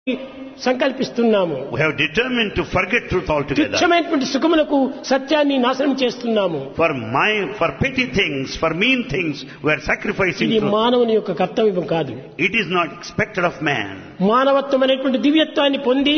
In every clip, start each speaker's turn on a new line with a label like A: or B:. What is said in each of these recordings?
A: సంకల్పిస్తున్నాము
B: We have determined to forget truth altogether.
A: తుచ్చమైనటువంటి సుఖములకు సత్యాన్ని నాశనం చేస్తున్నాము
B: For my, for petty things, for mean things, we are sacrificing
A: ఇది
B: truth.
A: మానవుని యొక్క కర్తవ్యం కాదు
B: It is not expected of man.
A: మానవత్వం అనేటువంటి దివ్యత్వాన్ని పొంది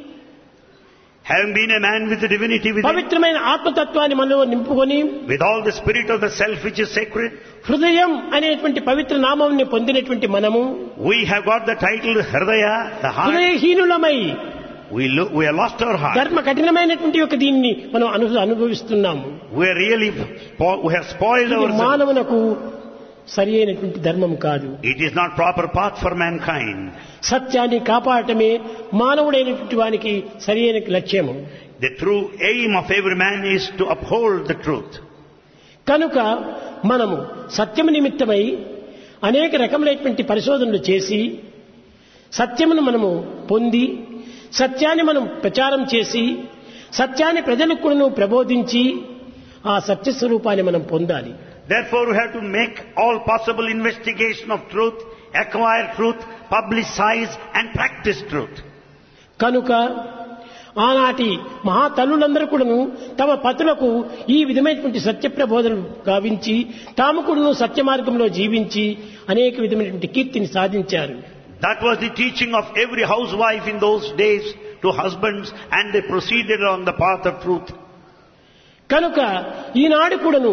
B: Having been a man with the divinity within,
A: పవిత్రమైన ఆత్మతత్వాన్ని మనలో నింపుకొని
B: with all the spirit of the self which is sacred,
A: హృదయం అనేటువంటి పవిత్ర నామంని పొందినటువంటి మనము
B: we have got the title Hridaya, the heart.
A: హృదయహీనులమై
B: We, lo- we have lost our heart.
A: ధర్మ కఠినమైనటువంటి యొక్క దీన్ని మనం అను అనుభవిస్తున్నాము
B: We are really, spo- we have spoiled
A: ఇది
B: ourselves.
A: మానవునకు సరి అయినటువంటి ధర్మం కాదు
B: It is not proper path for mankind.
A: సత్యాన్ని కాపాడటమే మానవుడైనటువంటి వానికి సరి అయిన లక్ష్యము
B: The true aim of every man is to uphold the truth.
A: కనుక మనము సత్యము నిమిత్తమై అనేక రకములైనటువంటి పరిశోధనలు చేసి సత్యమును మనము పొంది సత్యాన్ని మనం ప్రచారం చేసి సత్యాన్ని ప్రజలకు కూడా ప్రబోధించి ఆ సత్య స్వరూపాన్ని మనం పొందాలి
B: Therefore, we have to make all possible investigation of truth, acquire truth, publicize and practice truth.
A: కనుక ఆనాటి మహాతల్లులందరూ కూడాను తమ పతులకు ఈ విధమైనటువంటి సత్య ప్రబోధనలు గావించి తాము కూడాను సత్య మార్గంలో జీవించి అనేక విధమైనటువంటి కీర్తిని సాధించారు
B: That was the teaching of every housewife in those days to husbands and they proceeded on the path of truth.
A: కనుక ఈనాడు కూడాను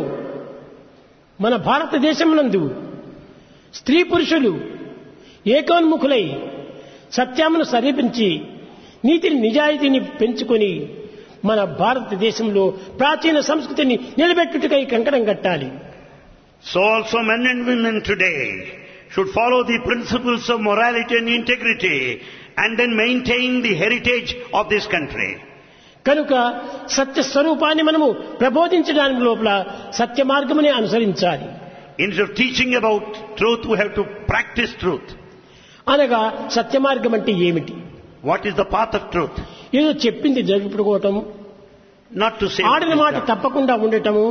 A: మన భారతదేశమునందు స్త్రీ పురుషులు ఏకోన్ముఖులై సత్యమును సమీపించి నీతిని నిజాయితీని పెంచుకొని మన భారతదేశంలో ప్రాచీన సంస్కృతిని నిలబెట్టుటకై కంకణం కట్టాలి
B: So also men and women today should follow the principles of morality and integrity and then maintain the heritage of this country.
A: కనుక సత్య స్వరూపాన్ని మనము ప్రబోధించడానికి లోపల సత్య మార్గమునే అనుసరించాలి
B: Instead of teaching about truth, we have to practice truth.
A: అనగా సత్య మార్గం అంటే ఏమిటి
B: What is the path of truth?
A: ఏదో చెప్పింది జరుపుకోవటం
B: Not to say,
A: ఆడిన మాట తప్పకుండా ఉండటము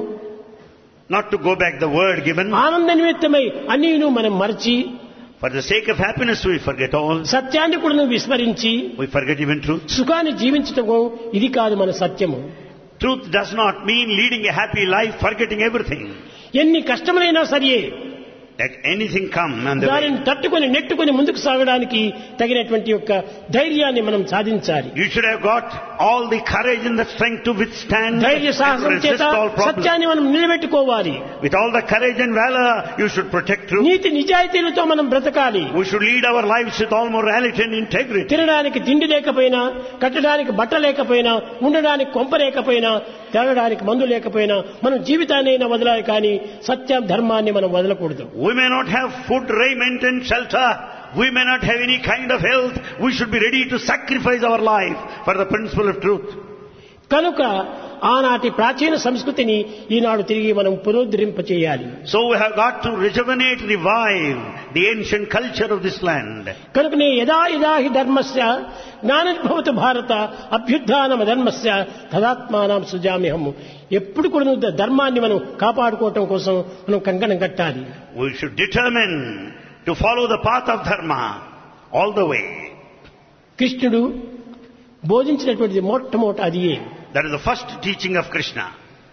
B: not to go back the word given.
A: ఆనంద నిమిత్తమై అన్నీను మనం మరచి
B: For the sake of happiness, we forget all.
A: సత్యాన్ని కూడా విస్మరించి
B: We forget even truth.
A: సుఖాన్ని జీవించటము ఇది కాదు మన సత్యము
B: Truth does not mean leading a happy life, forgetting everything.
A: ఎన్ని కష్టములైనా సరే
B: Let anything come on the way.
A: దానిని తట్టుకొని నెట్టుకొని ముందుకు సాగడానికి తగినటువంటి యొక్క ధైర్యాన్ని మనం సాధించాలి
B: You should have got all the courage and the strength to withstand
A: ధైర్య
B: and
A: సాహసం
B: resist
A: చేత
B: all problems.
A: సత్యాన్ని మనం నిలబెట్టుకోవాలి
B: With all the courage and valor, you should protect truth.
A: నీతి నిజాయితీలతో మనం బ్రతకాలి
B: We should lead our lives with all morality and integrity.
A: తినడానికి తిండి లేకపోయినా కట్టడానికి బట్ట లేకపోయినా ఉండడానికి కొంప లేకపోయినా తాగడానికి మందు లేకపోయినా మనం జీవితాన్నైనా వదలాలి కానీ సత్యం ధర్మాన్ని మనం వదలకూడదు
B: We may not have food, raiment and shelter. We may not have any kind of health. We should be ready to sacrifice our life for the principle of truth.
A: కనుక ఆనాటి ప్రాచీన సంస్కృతిని ఈనాడు తిరిగి మనం పునరుద్ధరింపచేయాలి
B: So we have got to rejuvenate, revive the ancient culture of this land.
A: కనుకనే యదా యదా హి ధర్మస్య జ్ఞానభవతు భారత అభ్యుత్నమ ధర్మస్య తదాత్మానం సుజామ్యహము ఎప్పుడు కూడా ద- ధర్మాన్ని మనం కాపాడుకోవటం కోసం మనం కంకణం కట్టాలి
B: We should determine to follow the path of dharma all the way.
A: కృష్ణుడు బోధించినటువంటిది మొట్టమొదటి అదియే
B: That is the first teaching of Krishna.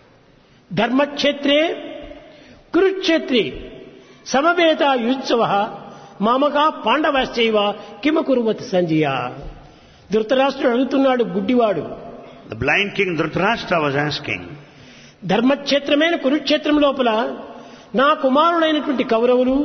A: ధర్మక్షేత్రే కురుక్షేత్రే సమవేత యుత్సవ మామగా పాండవశ్చైవ కిమ కురువతి Sanjaya ధృతరాష్ట్రుడు అడుగుతున్నాడు గుడ్డివాడు
B: The blind king Dhritarashtra was asking,
A: ధర్మక్షేత్రమైన కురుక్షేత్రం లోపల నా కుమారుడైనటువంటి కౌరవులు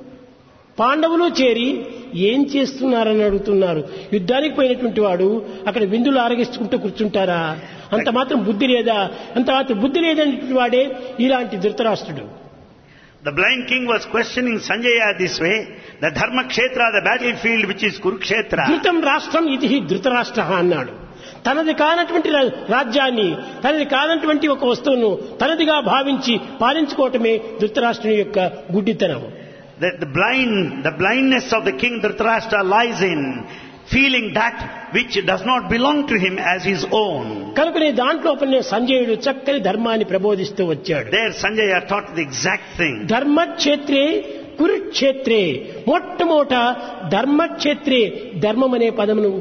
A: పాండవులు చేరి ఏం చేస్తున్నారని అడుగుతున్నారు యుద్ధానికి పోయినటువంటి వాడు అక్కడ విందులు ఆరగిస్తుంటూ కూర్చుంటారా అంత మాత్రం బుద్ధి లేదా అంత మాత్రం బుద్ధి లేదనేటువంటి వాడే ఇలాంటి ధృతరాష్ట్రుడు
B: The blind king was questioning Sanjaya this way, the Dharma Kshetra, the battlefield which is Kurukshetra.
A: ధృతం రాష్ట్రం ఇది ధృతరాష్ట్ర అన్నాడు తనది కానటువంటి రా- రాజ్యాన్ని తనది కానటువంటి ఒక వస్తువును తనదిగా భావించి పాలించుకోవటమే ధృతరాష్ట్రుని యొక్క గుడ్డితనం
B: That the blind, the blindness of the king Dhritarashtra lies in feeling that which does not belong to him as his own.
A: కనుకనే దాంట్లోపలనే సంజయుడు చక్కని ధర్మాన్ని ప్రబోధిస్తూ వచ్చాడు
B: There Sanjaya taught the exact thing.
A: ధర్మక్షేత్రే కురుక్షేత్రే మొట్టమొదట ధర్మక్షేత్రే ధర్మం అనే పదమును